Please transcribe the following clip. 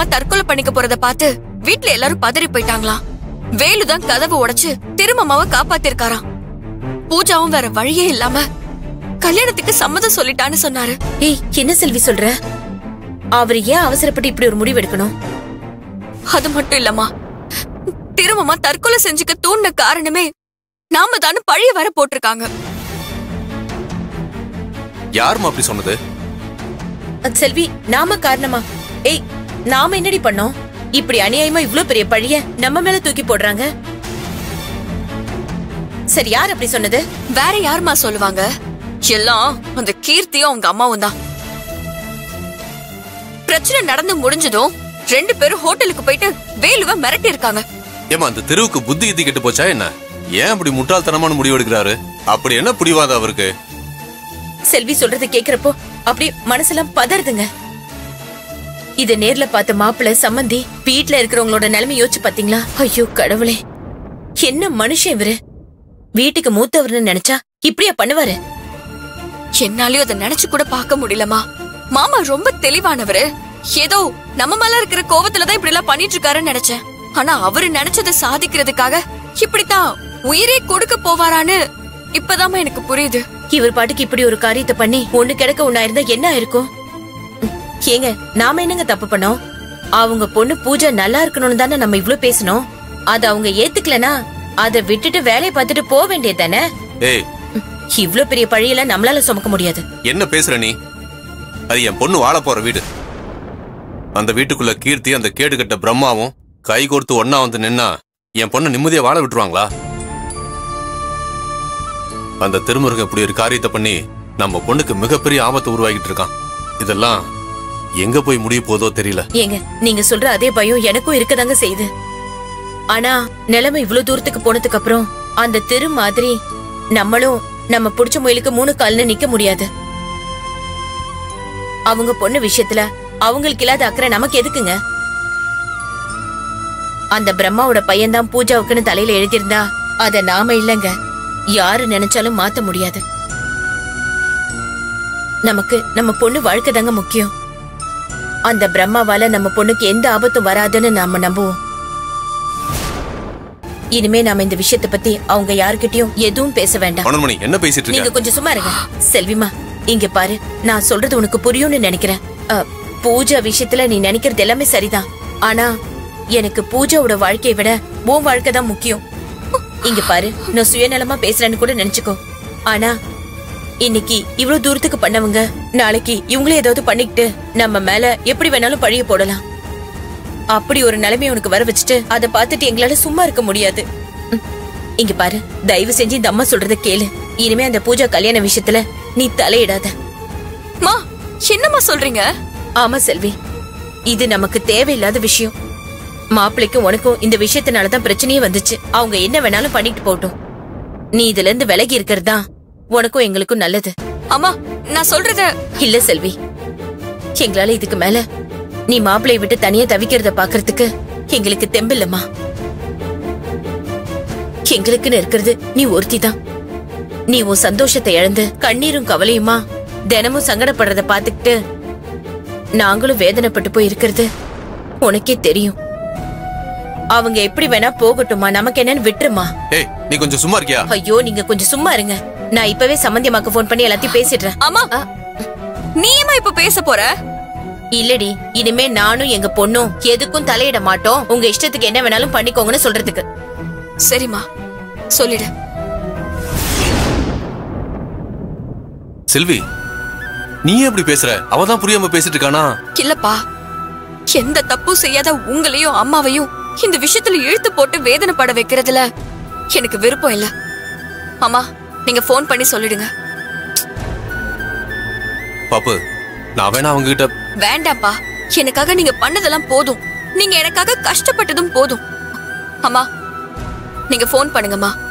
தற்கொலை பண்ணிக்க போறத பார்த்து வீட்ல எல்லாரும் பதறி போயிட்டாங்களாம் வேலுதான் கதவை உடைச்சு திருமமாவை காப்பாத்திருக்காராம் பூஜாவும் வேற வழியே இல்லாம கல்யாணத்துக்கு சம்மதம் சொல்லிட்டான்னு சொன்னாரு ஏய் என்ன செல்வி சொல்ற அவர் ஏன் அவசரப்பட்டு இப்படி ஒரு முடிவு எடுக்கணும் அது மட்டும் இல்லம்மா திருமமா தற்கொலை செஞ்சுக்க தூண்டின காரணமே நாம தானே பழிய வர போட்டிருக்காங்க யாரும்மா அப்படி சொன்னது அஹ், செல்வி நாம காரணமா ஏய் நாம என்னடி பண்ணோம் இப்படி அநியாயமா இவ்ளோ பெரிய பழிய நம்ம மேல தூக்கி போடுறாங்க சரி யார் அப்படி சொன்னது வேற யாரும்மா சொல்லுவாங்க எல்லாம் அந்த கீர்த்தியும் அவங்க அம்மாவும் தான் பிரச்சனை நடந்து முடிஞ்சதும் ரெண்டு பேரும் ஹோட்டலுக்கு போயிட்டு வேலுவ மிரட்டி இருக்காங்க ஏமா அந்த தெருவுக்கு புத்தி கித்தி கெட்டு போச்சா என்ன ஏன் அப்படி முட்டாள்தனமான முடிவு எடுக்கிறாரு அப்படி என்ன பிடிவாதம் அவருக்கு செல்வி சொல்றது கேக்குறப்போ அப்படி மனசெல்லாம் பதறுதுங்க இத நேர்ல பார்த்த மாப்பிள்ளை சம்மந்தி வீட்ல இருக்கிறவங்களோட நிலைமை யோசிச்சு பாத்தீங்களா ஐயோ கடவுளே என்ன மனுஷன் இவரு வீட்டுக்கு மூத்தவர்னு நினைச்சா இப்படியா பண்ணுவாரு என்னாலயும் அதை நினைச்சு கூட பார்க்க முடியலமா மாமா ரொம்ப தெளிவானவரு ஏதோ நம்ம மேல இருக்கிற கோவத்துலதான் இப்படி எல்லாம் பண்ணிட்டு இருக்காருன்னு நினைச்சேன் ஆனா அவரு நினைச்சதை சாதிக்கிறதுக்காக இப்படித்தான் உயிரே கொடுக்க போவாரான்னு இப்பதாம்மா எனக்கு புரியுது இவர் பாட்டுக்கு இப்படி ஒரு காரியத்தை பண்ணி ஒண்ணு கிடக்க ஒண்ணா இருந்தா என்ன இருக்கும் ம், ஏங்க நாம என்னங்க தப்பு பண்ணோம் அவங்க பொண்ணு பூஜை நல்லா இருக்கணும்னு தானே நம்ம இவ்ளோ பேசணும் அத அவங்க ஏத்துக்கலனா அத விட்டுட்டு வேலையை பார்த்துட்டு போக வேண்டியது தானே ஏய் இவ்ளோ பெரிய பழியெல்லாம் நம்மளால சுமக்க முடியாது என்ன பேசுற நீ அது என் பொண்ணு வாழ போற வீடு அந்த வீட்டுக்குள்ள கீர்த்தி அந்த கேடு கட்ட பிரம்மாவும் கை கோர்த்து ஒன்னா வந்து நின்னா என் பொண்ணை நிம்மதியா வாழ விட்டுருவாங்களா அந்த திருமுருகன் இப்படி ஒரு காரியத்தை பண்ணி நம்ம பொண்ணுக்கு மிகப்பெரிய ஆபத்து உருவாக்கிட்டு இருக்கான் இதெல்லாம் எங்க போய் முடிய போதோ தெரியல ஏங்க நீங்க சொல்ற அதே பயம் எனக்கும் இருக்கதாங்க செய்யுது ஆனா நிலைமை இவ்ளோ தூரத்துக்கு போனதுக்கு அப்புறம் அந்த தெரு மாதிரி நம்மளும் நம்ம புடிச்ச முயலுக்கு மூணு கால்னு நிக்க முடியாது அவங்க பொண்ணு விஷயத்துல அவங்களுக்கு இல்லாத அக்கறை நமக்கு எதுக்குங்க அந்த பிரம்மாவோட பையன்தான் பூஜாவுக்குன்னு தலையில எழுதியிருந்தா அத நாம இல்லங்க யாரு நினைச்சாலும் மாத்த முடியாது நமக்கு நம்ம பொண்ணு வாழ்க்கை தாங்க முக்கியம் அந்த பிரம்மாவால நம்ம பொண்ணுக்கு எந்த ஆபத்தும் வராதுன்னு நாம நம்புவோம் இனிமே நாம இந்த விஷயத்தை பத்தி அவங்க யாருக்கிட்டயும் எதுவும் பேச வேண்டாம் மனோன்மணி என்ன பேசிட்டு நீங்க இருக்க கொஞ்சம் சும்மா இருங்க செல்விமா இங்க பாரு நான் சொல்றது உனக்கு புரியும்னு நினைக்கிறேன் அ, பூஜா விஷயத்துல நீ நினைக்கிறது எல்லாமே சரிதான் ஆனா எனக்கு பூஜாவோட வாழ்க்கையை விட உன் வாழ்க்கை தான் முக்கியம் இங்க பாரு நான் சுயநலமா பேசுறேன்னு கூட நினைச்சுக்கோ ஆனா இன்னைக்கு இவ்ளோ தூரத்துக்கு பண்ணவங்க நாளைக்கு இவங்களே ஏதாவது பண்ணிக்கிட்டு நம்ம மேல எப்படி வேணாலும் பழிய போடலாம் அப்படி ஒரு நிலைமை உனக்கு வர வச்சுட்டு அதை பார்த்துட்டு எங்களால சும்மா இருக்க முடியாது ம். இங்க பாரு தயவு செஞ்சு இந்த அம்மா சொல்றத கேளு இனிமே அந்த பூஜா கல்யாண விஷயத்துல நீ தலையிடாத மா என்னம்மா சொல்றீங்க ஆமா செல்வி இது நமக்கு தேவையில்லாத விஷயம் மாப்பிள்ளைக்கும் உனக்கும் இந்த விஷயத்தினாலதான் பிரச்சனையே வந்துச்சு அவங்க என்ன வேணாலும் பண்ணிட்டு போகட்டும் நீ இதுல இருந்து விலகி இருக்கிறது தான் உனக்கும் எங்களுக்கும் நல்லது அம்மா நான் சொல்றத இல்ல செல்வி எங்களால இதுக்கு மேல நீ மாப்பிள்ளைய விட்டு தனியா தவிக்கிறத பாக்குறதுக்கு எங்களுக்கு தெம்பில்லம்மா எங்களுக்குன்னு இருக்கிறது நீ ஒருத்தி தான் நீ உன் சந்தோஷத்தை இழந்து கண்ணீரும் கவலையுமா தினமும் சங்கடப்படுறத பாத்துக்கிட்டு நாங்களும் வேதனைப்பட்டு போய் இருக்கிறது உனக்கே தெரியும் அவங்க எப்படி வேணா போகட்டுமா நமக்கு என்னன்னு விட்டுருமா ஏய் நீ கொஞ்சம் சும்மா இருக்கியா ஐயோ நீங்க கொஞ்சம் சும்மா இருங்க நான் இப்பவே சம்பந்தியமாக்கு ஃபோன் பண்ணி எல்லாத்தையும் பேசிடுறேன் அம்மா ஆ, நீயுமா இப்ப பேச போற இல்லடி இனிமே நானும் எங்க பொண்ணும் எதுக்கும் தலையிட மாட்டோம் உங்க இஷ்டத்துக்கு என்ன வேணாலும் பண்ணிக்கோங்கன்னு சொல்றதுக்கு சரிம்மா சொல்லிடு செல்வி நீ ஏன் இப்படி பேசுற அவ தான் புரியாம பேசிட்டு இருக்கானா இல்லப்பா எந்த தப்பும் செய்யாத உங்களையும் அம்மாவையும் இந்த விஷயத்துல இழுத்து போட்டு வேதனைப்பட வைக்கிறதுல எனக்கு விருப்பம் இல்ல அம்மா நீங்க ஃபோன் பண்ணி சொல்லிடுங்க பாப்பு நான் வேணா அவங்க கிட்ட வேண்டாம்ப்பா எனக்காக நீங்க பண்ணதெல்லாம் போதும் நீங்க எனக்காக கஷ்டப்பட்டதும் போதும் அம்மா நீங்க ஃபோன் பண்ணுங்கம்மா